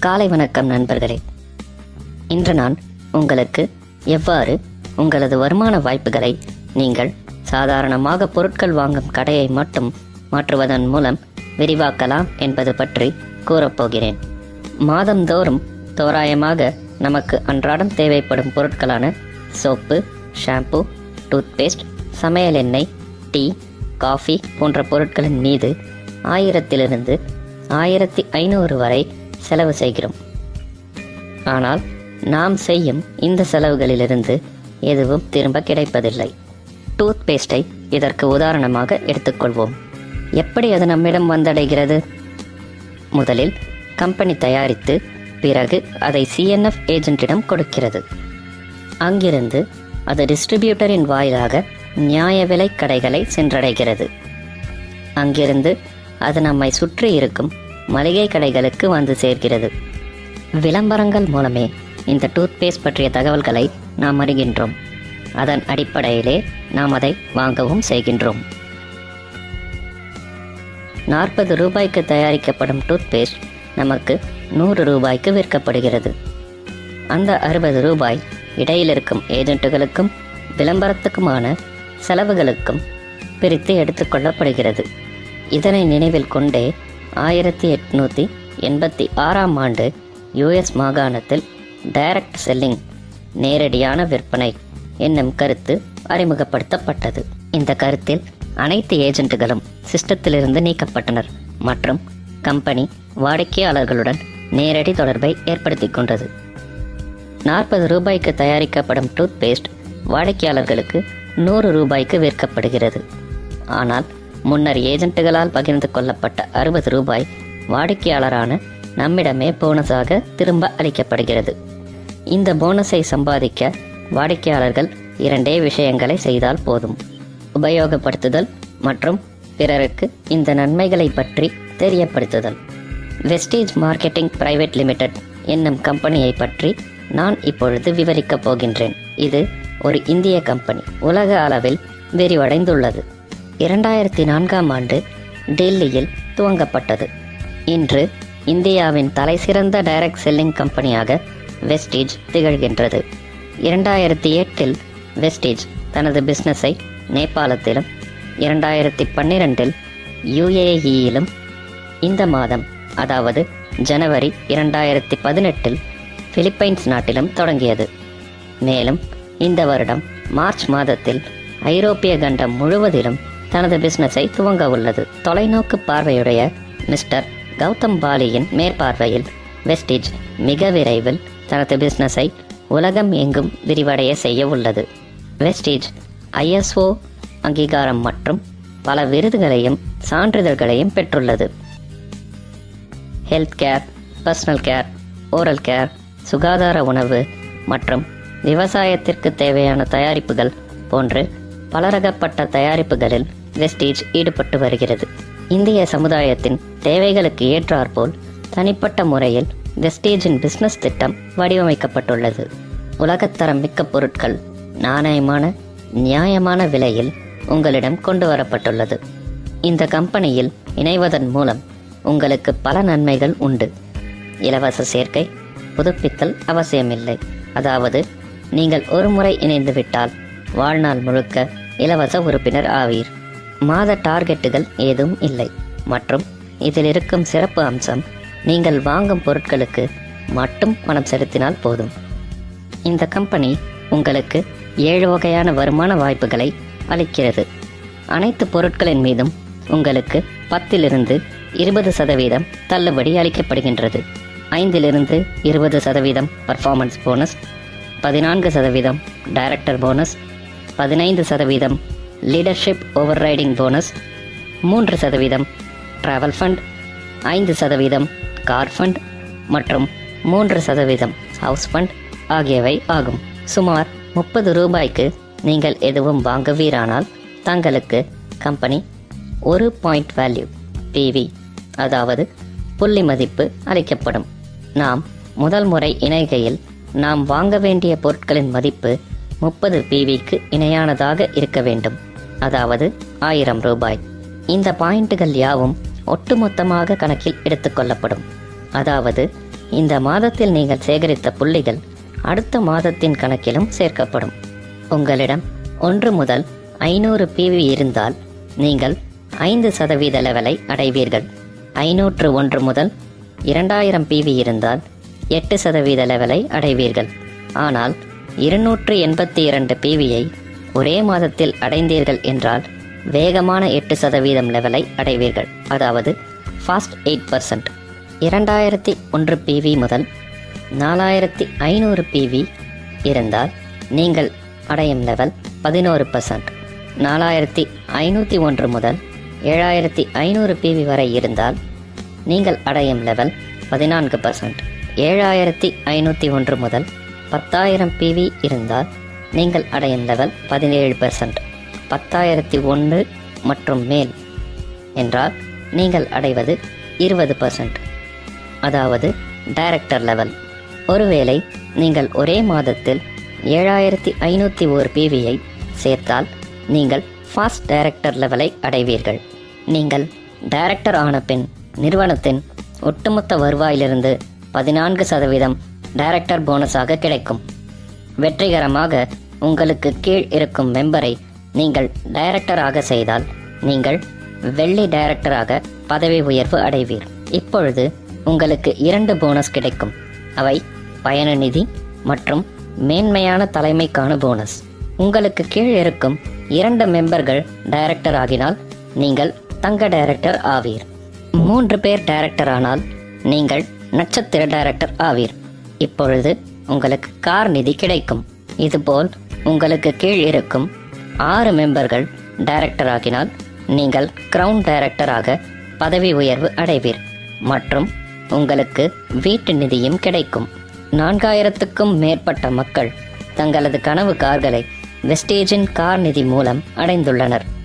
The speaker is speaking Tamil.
காலை வணக்கம் நண்பர்களே இன்று நான் உங்களுக்கு எவ்வாறு உங்களது வருமான வாய்ப்புகளை நீங்கள் சாதாரணமாக பொருட்கள் வாங்கும் கடையை மட்டும் மாற்றுவதன் மூலம் விரிவாக்கலாம் என்பது பற்றி கூறப்போகிறேன் மாதந்தோறும் தோராயமாக நமக்கு அன்றாடம் தேவைப்படும் பொருட்களான சோப்பு ஷாம்பு டூத்பேஸ்ட் சமையல் எண்ணெய் டீ காஃபி போன்ற பொருட்களின் மீது ஆயிரத்திலிருந்து ஆயிரத்தி ஐநூறு வரை செலவு செய்கிறோம் ஆனால் நாம் செய்யும் இந்த செலவுகளிலிருந்து எதுவும் திரும்ப கிடைப்பதில்லை டூத் பேஸ்டை இதற்கு உதாரணமாக எடுத்துக்கொள்வோம் எப்படி அது நம்மிடம் வந்தடைகிறது முதலில் கம்பெனி தயாரித்து பிறகு அதை சிஎன்எஃப் ஏஜென்ட்டிடம் கொடுக்கிறது அங்கிருந்து அது டிஸ்ட்ரிபியூட்டரின் வாயிலாக நியாய விலை கடைகளை சென்றடைகிறது அங்கிருந்து அது நம்மை சுற்றி இருக்கும் மளிகை கடைகளுக்கு வந்து சேர்கிறது விளம்பரங்கள் மூலமே இந்த டூத்பேஸ்ட் பற்றிய தகவல்களை நாம் அறிகின்றோம் அதன் அடிப்படையிலே நாம் அதை வாங்கவும் செய்கின்றோம் நாற்பது ரூபாய்க்கு தயாரிக்கப்படும் டூத்பேஸ்ட் நமக்கு நூறு ரூபாய்க்கு விற்கப்படுகிறது அந்த அறுபது ரூபாய் இடையில் இருக்கும் ஏஜென்ட்டுகளுக்கும் விளம்பரத்துக்குமான செலவுகளுக்கும் பிரித்து எடுத்துக்கொள்ளப்படுகிறது இதனை நினைவில் கொண்டே ஆயிரத்தி எட்நூற்றி எண்பத்தி ஆறாம் ஆண்டு யுஎஸ் மாகாணத்தில் டைரக்ட் செல்லிங் நேரடியான விற்பனை என்னும் கருத்து அறிமுகப்படுத்தப்பட்டது இந்த கருத்தில் அனைத்து ஏஜென்ட்டுகளும் சிஸ்டத்திலிருந்து நீக்கப்பட்டனர் மற்றும் கம்பெனி வாடிக்கையாளர்களுடன் நேரடி தொடர்பை ஏற்படுத்திக் கொண்டது நாற்பது ரூபாய்க்கு தயாரிக்கப்படும் டூத்பேஸ்ட் வாடிக்கையாளர்களுக்கு நூறு ரூபாய்க்கு விற்கப்படுகிறது ஆனால் முன்னர் ஏஜென்ட்டுகளால் பகிர்ந்து கொள்ளப்பட்ட அறுபது ரூபாய் வாடிக்கையாளரான நம்மிடமே போனஸாக திரும்ப அளிக்கப்படுகிறது இந்த போனஸை சம்பாதிக்க வாடிக்கையாளர்கள் இரண்டே விஷயங்களை செய்தால் போதும் உபயோகப்படுத்துதல் மற்றும் பிறருக்கு இந்த நன்மைகளை பற்றி தெரியப்படுத்துதல் வெஸ்டேஜ் மார்க்கெட்டிங் பிரைவேட் லிமிடெட் என்னும் கம்பெனியை பற்றி நான் இப்பொழுது விவரிக்கப் போகின்றேன் இது ஒரு இந்திய கம்பெனி உலக அளவில் விரிவடைந்துள்ளது இரண்டாயிரத்தி நான்காம் ஆண்டு டெல்லியில் துவங்கப்பட்டது இன்று இந்தியாவின் தலைசிறந்த டைரக்ட் செல்லிங் கம்பெனியாக வெஸ்டேஜ் திகழ்கின்றது இரண்டாயிரத்தி எட்டில் வெஸ்டேஜ் தனது பிஸ்னஸை நேபாளத்திலும் இரண்டாயிரத்தி பன்னிரெண்டில் யுஏஇயிலும் இந்த மாதம் அதாவது ஜனவரி இரண்டாயிரத்தி பதினெட்டில் பிலிப்பைன்ஸ் நாட்டிலும் தொடங்கியது மேலும் இந்த வருடம் மார்ச் மாதத்தில் ஐரோப்பிய கண்டம் முழுவதிலும் தனது பிசினஸை துவங்க உள்ளது தொலைநோக்கு பார்வையுடைய மிஸ்டர் கௌதம் பாலியின் மேற்பார்வையில் வெஸ்டேஜ் மிக விரைவில் தனது பிசினஸை உலகம் எங்கும் விரிவடைய செய்ய உள்ளது வெஸ்டேஜ் ஐஎஸ்ஓ அங்கீகாரம் மற்றும் பல விருதுகளையும் சான்றிதழ்களையும் பெற்றுள்ளது health care personal care oral care சுகாதார உணவு மற்றும் விவசாயத்திற்கு தேவையான தயாரிப்புகள் போன்று பலரகப்பட்ட தயாரிப்புகளில் வெஸ்டேஜ் ஈடுபட்டு வருகிறது இந்திய சமுதாயத்தின் தேவைகளுக்கு ஏற்றாற்போல் தனிப்பட்ட முறையில் வெஸ்டேஜின் பிசினஸ் திட்டம் வடிவமைக்கப்பட்டுள்ளது உலகத்தரம் மிக்க பொருட்கள் நாணயமான நியாயமான விலையில் உங்களிடம் கொண்டு வரப்பட்டுள்ளது இந்த கம்பெனியில் இணைவதன் மூலம் உங்களுக்கு பல நன்மைகள் உண்டு இலவச சேர்க்கை புதுப்பித்தல் அவசியமில்லை அதாவது நீங்கள் ஒரு முறை இணைந்து விட்டால் வாழ்நாள் முழுக்க இலவச உறுப்பினர் ஆவீர் மாத டார்கெட்டுகள் ஏதும் இல்லை மற்றும் இதில் இருக்கும் சிறப்பு அம்சம் நீங்கள் வாங்கும் பொருட்களுக்கு மட்டும் பணம் செலுத்தினால் போதும் இந்த கம்பெனி உங்களுக்கு ஏழு வகையான வருமான வாய்ப்புகளை அளிக்கிறது அனைத்து பொருட்களின் மீதும் உங்களுக்கு பத்திலிருந்து இருபது சதவீதம் தள்ளுபடி அளிக்கப்படுகின்றது ஐந்திலிருந்து இருபது சதவீதம் பர்ஃபார்மன்ஸ் போனஸ் பதினான்கு சதவீதம் டைரக்டர் போனஸ் பதினைந்து சதவீதம் லீடர்ஷிப் ஓவர் ரைடிங் போனஸ் மூன்று சதவீதம் டிராவல் ஃபண்ட் ஐந்து சதவீதம் கார் ஃபண்ட் மற்றும் மூன்று சதவீதம் ஹவுஸ் ஃபண்ட் ஆகியவை ஆகும் சுமார் முப்பது ரூபாய்க்கு நீங்கள் எதுவும் வாங்குவீரானால் தங்களுக்கு கம்பெனி ஒரு பாயிண்ட் வேல்யூ பிவி அதாவது புள்ளி மதிப்பு அளிக்கப்படும் நாம் முதல் முறை இணைகையில் நாம் வாங்க வேண்டிய பொருட்களின் மதிப்பு முப்பது பிவிக்கு இணையானதாக இருக்க வேண்டும் அதாவது ஆயிரம் ரூபாய் இந்த பாயிண்டுகள் யாவும் ஒட்டுமொத்தமாக கணக்கில் எடுத்துக்கொள்ளப்படும் அதாவது இந்த மாதத்தில் நீங்கள் சேகரித்த புள்ளிகள் அடுத்த மாதத்தின் கணக்கிலும் சேர்க்கப்படும் உங்களிடம் ஒன்று முதல் ஐநூறு பிவி இருந்தால் நீங்கள் ஐந்து சதவீத லெவலை அடைவீர்கள் ஐநூற்று ஒன்று முதல் இரண்டாயிரம் பிவி இருந்தால் எட்டு சதவீத லெவலை அடைவீர்கள் ஆனால் இருநூற்று எண்பத்தி இரண்டு பிவியை ஒரே மாதத்தில் அடைந்தீர்கள் என்றால் வேகமான எட்டு சதவீதம் லெவலை அடைவீர்கள் அதாவது ஃபாஸ்ட் எயிட் பர்சன்ட் இரண்டாயிரத்தி ஒன்று பிவி முதல் நாலாயிரத்தி ஐநூறு பிவி இருந்தால் நீங்கள் அடையும் லெவல் பதினோரு பர்சன்ட் நாலாயிரத்தி ஐநூற்றி ஒன்று முதல் ஏழாயிரத்தி ஐநூறு பிவி வரை இருந்தால் நீங்கள் அடையும் லெவல் பதினான்கு பர்சன்ட் ஏழாயிரத்தி ஐநூற்றி ஒன்று முதல் பத்தாயிரம் பிவி இருந்தால் நீங்கள் அடையும் லெவல் பதினேழு பர்சன்ட் பத்தாயிரத்தி ஒன்று மற்றும் மேல் என்றால் நீங்கள் அடைவது இருபது பர்சன்ட் அதாவது டைரக்டர் லெவல் ஒருவேளை நீங்கள் ஒரே மாதத்தில் ஏழாயிரத்தி ஐநூற்றி ஓர் பிவியை சேர்த்தால் நீங்கள் ஃபாஸ்ட் டைரக்டர் லெவலை அடைவீர்கள் நீங்கள் டைரக்டர் ஆன பின் நிறுவனத்தின் ஒட்டுமொத்த வருவாயிலிருந்து பதினான்கு சதவீதம் டைரக்டர் போனஸாக கிடைக்கும் வெற்றிகரமாக உங்களுக்கு கீழ் இருக்கும் மெம்பரை நீங்கள் டைரக்டராக செய்தால் நீங்கள் வெள்ளி டைரக்டராக பதவி உயர்வு அடைவீர் இப்பொழுது உங்களுக்கு இரண்டு போனஸ் கிடைக்கும் அவை பயண நிதி மற்றும் மேன்மையான தலைமைக்கான போனஸ் உங்களுக்கு கீழ் இருக்கும் இரண்டு மெம்பர்கள் டைரக்டர் ஆகினால் நீங்கள் தங்க டைரக்டர் ஆவீர் மூன்று பேர் டைரக்டர் ஆனால் நீங்கள் நட்சத்திர டைரக்டர் ஆவீர் இப்பொழுது உங்களுக்கு கார் நிதி கிடைக்கும் இதுபோல் உங்களுக்கு கீழ் இருக்கும் ஆறு மெம்பர்கள் டைரக்டர் ஆகினால் நீங்கள் கிரவுன் டைரக்டராக பதவி உயர்வு அடைவீர் மற்றும் உங்களுக்கு வீட்டு நிதியும் கிடைக்கும் நான்காயிரத்துக்கும் மேற்பட்ட மக்கள் தங்களது கனவு கார்களை வெஸ்டேஜின் கார் நிதி மூலம் அடைந்துள்ளனர்